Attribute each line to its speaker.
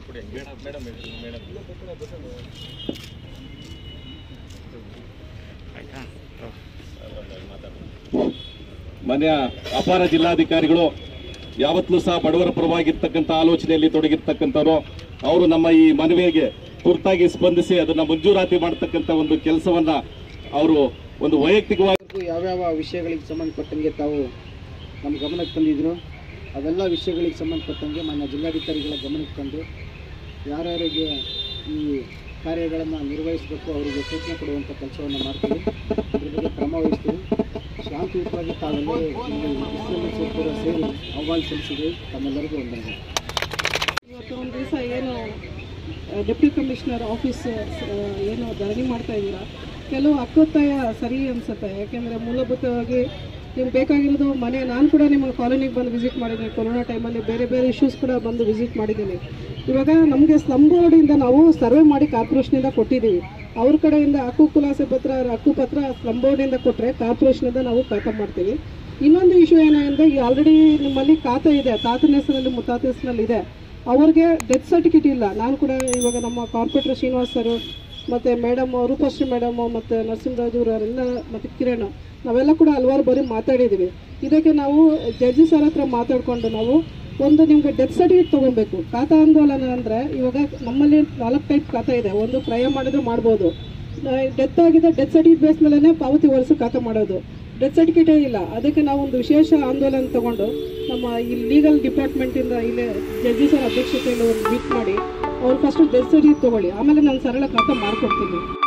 Speaker 1: ಮಾನ್ಯ ಅಪಾರ ಜಿಲ್ಲಾಧಿಕಾರಿಗಳು ಯಾವತ್ತೂ ಸಹ ಬಡವರ ಪರವಾಗಿರ್ತಕ್ಕಂಥ ಆಲೋಚನೆಯಲ್ಲಿ ತೊಡಗಿರ್ತಕ್ಕಂಥವ್ರು ಅವರು ನಮ್ಮ ಈ ಮನವಿಗೆ ತುರ್ತಾಗಿ ಸ್ಪಂದಿಸಿ ಅದನ್ನ ಮಂಜೂರಾತಿ ಮಾಡತಕ್ಕಂಥ ಒಂದು ಕೆಲಸವನ್ನ ಅವರು ಒಂದು ವೈಯಕ್ತಿಕವಾಗಿ
Speaker 2: ಇವತ್ತು ಯಾವ್ಯಾವ ವಿಷಯಗಳಿಗೆ ಸಂಬಂಧಪಟ್ಟಂಗೆ ತಾವು ನಮ್ಮ ಗಮನಕ್ಕೆ ತಂದಿದ್ರು ಅವೆಲ್ಲ ವಿಷಯಗಳಿಗೆ ಸಂಬಂಧಪಟ್ಟಂಗೆ ಮಾನ್ಯ ಜಿಲ್ಲಾಧಿಕಾರಿಗಳ ಗಮನಕ್ಕೆ ತಂದು ಯಾರ್ಯಾರಿಗೆ ಈ ಕಾರ್ಯಗಳನ್ನು ನಿರ್ವಹಿಸಬೇಕು ಅವರಿಗೆ ಸೂಚನೆ ಕೊಡುವಂಥ ಕೆಲಸವನ್ನು ಮಾಡ್ತೀವಿ ಅದ್ರ ಬಗ್ಗೆ ಕ್ರಮ ವಹಿಸ್ತೀವಿ ಶಾಂತಿಯುತವಾಗಿ ತಾವೆಲ್ಲ ಇಲ್ಲಿ ಎಸ್ ಎಮ್ ಎಸ್ ಸೇರಿ ಅಹವಾಲು ಸಲ್ಲಿಸಿದ್ವಿ ತಮ್ಮೆಲ್ಲರಿಗೂ ವಂದನೆಗಳು
Speaker 3: ಇವತ್ತು ಒಂದು ದಿವಸ ಏನು ಡೆಪ್ಟಿ ಕಮಿಷನರ್ ಆಫೀಸ್ ಏನು ಧರಣಿ ಮಾಡ್ತಾ ಇದ್ದೀರಾ ಕೆಲವು ಹಕ್ಕೊತ್ತಾಯ ಸರಿ ಅನ್ಸುತ್ತೆ ಯಾಕೆಂದರೆ ಮೂಲಭೂತವಾಗಿ ನಿಮ್ಗೆ ಬೇಕಾಗಿರೋದು ಮನೆ ನಾನು ಕೂಡ ನಿಮ್ಮ ಕಾಲೋನಿಗೆ ಬಂದು ವಿಸಿಟ್ ಮಾಡಿದ್ದೀನಿ ಕೊರೋನಾ ಟೈಮಲ್ಲಿ ಬೇರೆ ಬೇರೆ ಇಶ್ಯೂಸ್ ಕೂಡ ಬಂದು ವಿಸಿಟ್ ಮಾಡಿದ್ದೀನಿ ಇವಾಗ ನಮಗೆ ಸ್ಲಮ್ ಬೋರ್ಡಿಂದ ನಾವು ಸರ್ವೆ ಮಾಡಿ ಕಾರ್ಪೊರೇಷನಿಂದ ಕೊಟ್ಟಿದ್ದೀವಿ ಅವ್ರ ಕಡೆಯಿಂದ ಹಕ್ಕು ಖುಲಾಸೆ ಪತ್ರ ಹಕ್ಕು ಪತ್ರ ಸ್ಲಮ್ ಬೋರ್ಡಿಂದ ಕೊಟ್ಟರೆ ಕಾರ್ಪೊರೇಷನಿಂದ ನಾವು ಖಾತಾ ಮಾಡ್ತೀವಿ ಇನ್ನೊಂದು ಇಶ್ಯೂ ಏನಂದರೆ ಈಗ ಆಲ್ರೆಡಿ ನಿಮ್ಮಲ್ಲಿ ಖಾತೆ ಇದೆ ತಾತನ ಹೆಸರಲ್ಲಿ ಮುತ್ತಾತ ಹೆಸರಲ್ಲಿ ಇದೆ ಅವ್ರಿಗೆ ಡೆತ್ ಸರ್ಟಿಫಿಕೇಟ್ ಇಲ್ಲ ನಾನು ಕೂಡ ಇವಾಗ ನಮ್ಮ ಕಾರ್ಪೊರೇಟರ್ ಶ್ರೀನಿವಾಸ್ ಸರ್ ಮತ್ತು ಮೇಡಮ್ ರೂಪಶ್ರೀ ಮೇಡಮು ಮತ್ತು ನರಸಿಂಹರಾಜು ಅವರೆಲ್ಲ ಮತ್ತು ಕಿರಣ್ ನಾವೆಲ್ಲ ಕೂಡ ಹಲವಾರು ಬಾರಿ ಮಾತಾಡಿದ್ದೀವಿ ಇದಕ್ಕೆ ನಾವು ಜಡ್ಜಿ ಸರ್ ಹತ್ರ ಮಾತಾಡಿಕೊಂಡು ನಾವು ಒಂದು ನಿಮಗೆ ಡೆತ್ ಸರ್ಟಿಫಿಕೇಟ್ ತೊಗೊಬೇಕು ಖಾತಾ ಆಂದೋಲನ ಅಂದರೆ ಇವಾಗ ನಮ್ಮಲ್ಲಿ ನಾಲ್ಕು ಟೈಪ್ ಖಾತಾ ಇದೆ ಒಂದು ಕ್ರಯ ಮಾಡಿದ್ರೆ ಮಾಡ್ಬೋದು ಡೆತ್ ಆಗಿದೆ ಡೆತ್ ಸರ್ಟಿಫಿಕೇಟ್ ಬೇಸ್ ಮೇಲೆ ಪಾವತಿ ಹೊಲಿಸಿ ಖಾತಾ ಮಾಡೋದು ಡೆತ್ ಸರ್ಟಿಫಿಕೇಟೇ ಇಲ್ಲ ಅದಕ್ಕೆ ನಾವು ಒಂದು ವಿಶೇಷ ಆಂದೋಲನ ತಗೊಂಡು ನಮ್ಮ ಈ ಲೀಗಲ್ ಡಿಪಾರ್ಟ್ಮೆಂಟಿಂದ ಇಲ್ಲೇ ಜಡ್ಜಿ ಸರ್ ಅಧ್ಯಕ್ಷತೆಯಲ್ಲಿ ಒಂದು ಮೀಟ್ ಮಾಡಿ ಅವ್ರು ಫಸ್ಟ್ ಡೆತ್ ಸರ್ಟಿಫಿಕೇಟ್ ತೊಗೊಳ್ಳಿ ಆಮೇಲೆ ನಾನು ಸರಳ ಖಾತಾ ಮಾಡ್ಕೊಡ್ತೀನಿ